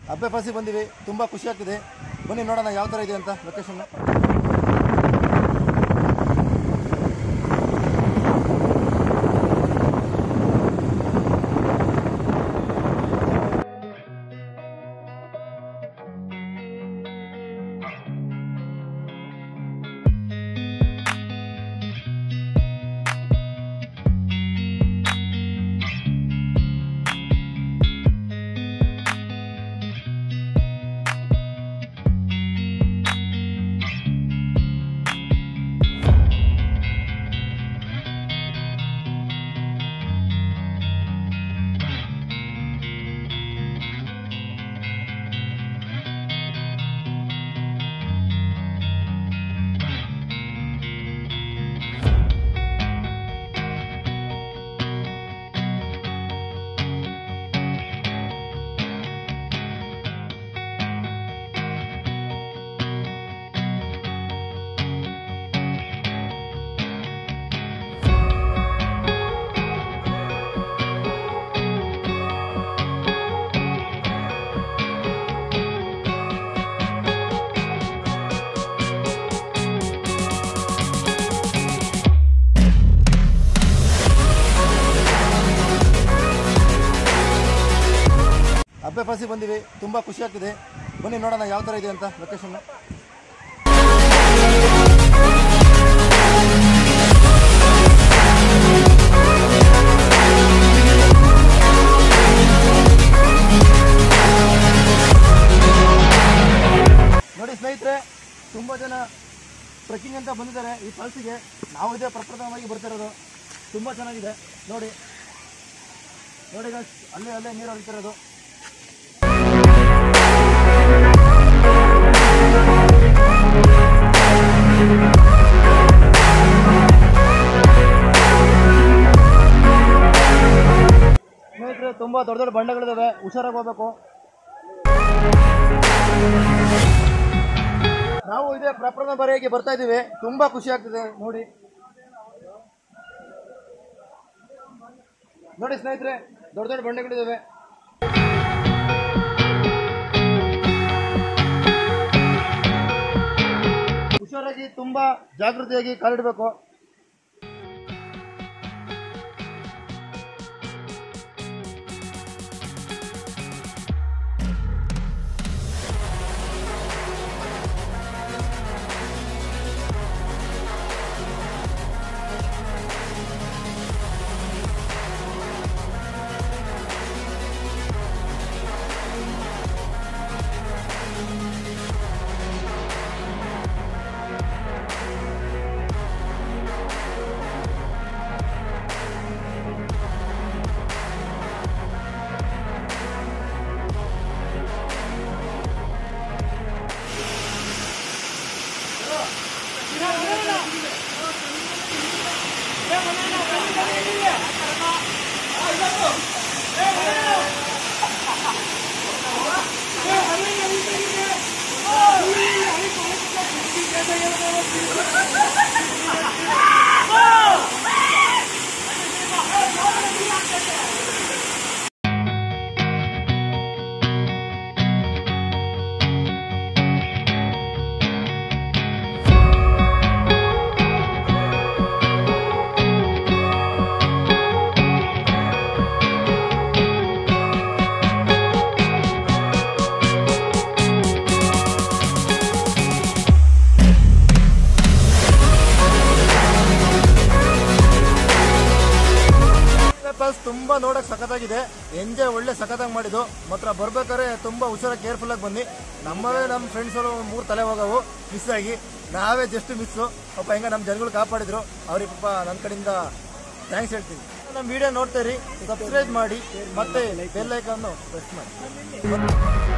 ಅಬ್ಬೆ ಫಾಲ್ಸಿಗೆ ಬಂದಿವಿ ತುಂಬ ಖುಷಿ ಆಗ್ತಿದೆ ಬನ್ನಿ ನೋಡೋಣ ಯಾವ ಥರ ಇದೆ ಅಂತ ಲೊಕೇಶನ್ ಅಬ್ಬೆ ಫಾಲ್ಸಿಗೆ ಬಂದಿವಿ ತುಂಬ ಖುಷಿ ಆಗ್ತಿದೆ ಬನ್ನಿ ನೋಡೋಣ ಯಾವ ಥರ ಇದೆ ಅಂತ ಲೊಕೇಶನ್ ನೋಡಿ ಸ್ನೇಹಿತರೆ ತುಂಬ ಜನ ಟ್ರೆಕ್ಕಿಂಗ್ ಅಂತ ಬಂದಿದ್ದಾರೆ ಈ ಫಾಲ್ಸಿಗೆ ನಾವು ಇದೇ ಪ್ರಪ್ರಥಮವಾಗಿ ಬರ್ತಿರೋದು ತುಂಬ ಚೆನ್ನಾಗಿದೆ ನೋಡಿ ನೋಡಿ guys, ಅಲ್ಲೇ ಅಲ್ಲೇ ನೀರು ಹರಿತಿರೋದು ಸ್ನೇಹಿತರೆ ತುಂಬಾ ದೊಡ್ಡ ದೊಡ್ಡ ಬಂಡೆಗಳಿದಾವೆ ಹುಷಾರಾಗಿ ಹೋಗ್ಬೇಕು ನಾವು ಇದೇ ಪ್ರಪ್ರಥಮ ಬಾರಿಗೆ ಬರ್ತಾ ಇದೀವಿ ತುಂಬಾ ಖುಷಿ ಆಗ್ತಿದೆ ನೋಡಿ ನೋಡಿ ಸ್ನೇಹಿತರೆ ದೊಡ್ಡ ದೊಡ್ಡ ಬಂಡೆಗಳಿದಾವೆ ಹುಷಾರಾಗಿ ತುಂಬಾ ಜಾಗೃತಿಯಾಗಿ ಕಾಲಿಡಬೇಕು ಫಾಲ್ಸ್ ತುಂಬಾ ನೋಡಕ್ ಸಖತ್ತಾಗಿದೆ ಎಂಜಾಯ್ ಒಳ್ಳೆ ಸಖತ್ತಾಗಿ ಮಾಡಿದ್ದು ಮಾತ್ರ ಬರ್ಬೇಕಾದ್ರೆ ತುಂಬಾ ಹುಷಾರಾಗಿ ಕೇರ್ಫುಲ್ ಆಗಿ ಬನ್ನಿ ನಮ್ಮವೇ ನಮ್ಮ ಫ್ರೆಂಡ್ಸ್ ಮೂರು ತಲೆ ಹೋಗವು ಮಿಸ್ ಆಗಿ ನಾವೇ ಜಸ್ಟ್ ಮಿಸ್ಸು ಪಾಪ ಹೆಂಗ ನಮ್ಮ ಜನಗಳು ಕಾಪಾಡಿದ್ರು ಅವ್ರಿಗೆ ಪಾಪ ನನ್ನ ಕಡೆಯಿಂದ ಥ್ಯಾಂಕ್ಸ್ ಹೇಳ್ತೀನಿ ನಮ್ಮ ವಿಡಿಯೋ ನೋಡ್ತೀರಿ ಸಬ್ಸ್ಕ್ರೈಬ್ ಮಾಡಿ ಮತ್ತೆ ಬೆಲ್ ಐಕಾನ್ ಪ್ರೆಸ್ ಮಾಡಿ